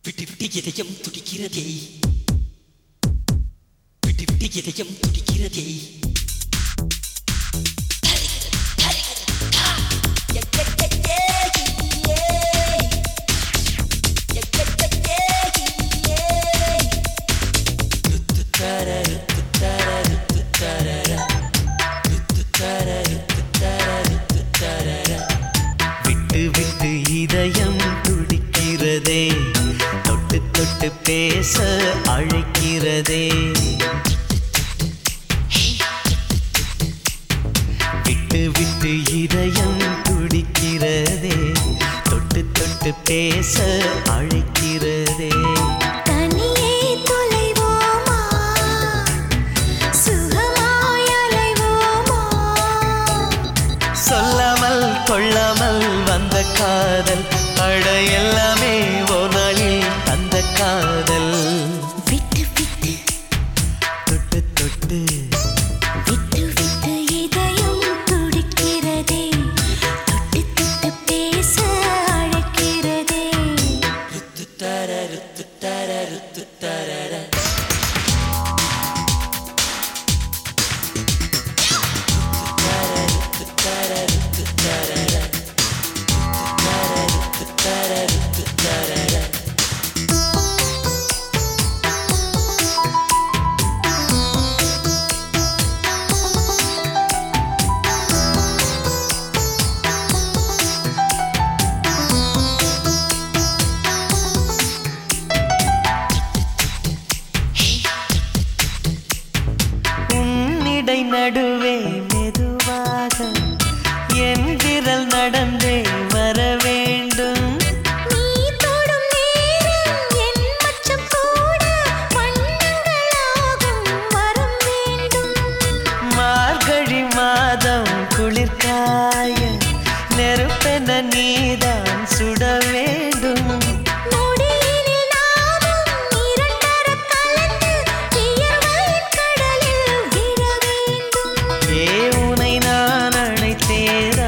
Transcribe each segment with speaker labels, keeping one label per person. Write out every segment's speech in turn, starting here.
Speaker 1: விட்டு விட்டு இதயம் துடிக்கிறதே விட்டு விட்டு இதயம் துடிக்கிறதே
Speaker 2: விட்டு விட்டு இதயம் துடிக்கிறதே தொட்டு தொட்டு பேச அழைக்கிறதே விட்டு விட்டு இதயம் துடிக்கிறதே தொட்டு தொட்டு பேச அழைக்கிறதே
Speaker 3: தனியே தொலைவோமா சுகமாய் அலைவோமா
Speaker 2: சொல்லாமல் கொள்ளாமல் வந்த காதல் அட எல்லாமே ஒரு நாளில் அந்த காதல்
Speaker 3: விட்டு விட்டு
Speaker 2: தொட்டு தொட்டு
Speaker 3: விட்டு விட்டு இதயம் துடிக்கிறதே தொட்டு தொட்டு பேச அழைக்கிறதே
Speaker 2: உன்னிடை நடுவே மெதுவாக என் விரல் நடந்தே வர வேண்டும்
Speaker 3: நீ தொடும் நேரம் என் மச்சம் கூட வண்ணங்களாகும் வரம் வேண்டும்
Speaker 2: மார்கழி மாதம் குளிர்காய நெருப்பென நீதான் சுட வேண்டும்
Speaker 3: நொடியினில் நாமும் இரண்டர கலந்து வியர்வையின் கடலில் விழ வேண்டும்
Speaker 2: ஏ உனை நான் அழைத்தேரா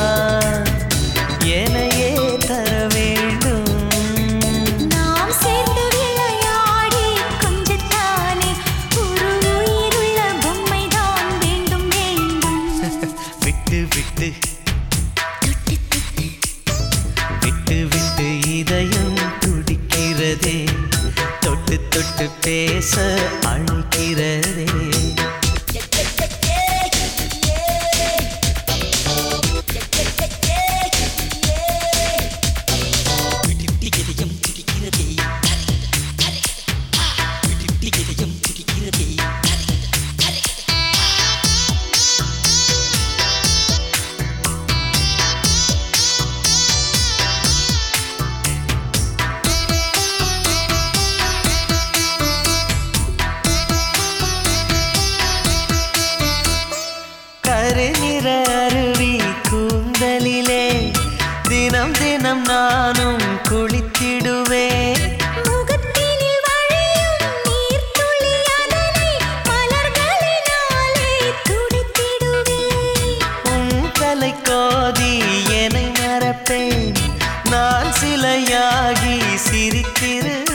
Speaker 2: எனையே தர வேண்டும்
Speaker 3: நாம் சேர்ந்து விளையாடி கொஞ்சத்தானே ஒரு உயிருள்ள பொம்மைதான் வேண்டும் வேண்டும்
Speaker 2: விட்டு விட்டு
Speaker 3: தொட்டு தொட்டு
Speaker 2: விட்டு விட்டு இதயம் துடிக்கிறதே தொட்டு தொட்டு பேச அழைக்கிறதே
Speaker 1: விட்டு விட்டு இதயம் துடிக்கிறதே விட்டு விட்டு இதயம் துடிக்கிறதே
Speaker 2: கருநிற அருவி கூந்தலிலே தினம் தினம் நானும் குளித்திடுவேன்
Speaker 3: முகத்தினில் வழியும் நீர்த்துளி அதனை மலர்களினாலே துடித்திடுவேன்
Speaker 2: உன் தலை கோதி என்னை மறப்பேன் நான் சிலையாகி சிரித்திருப்பேன்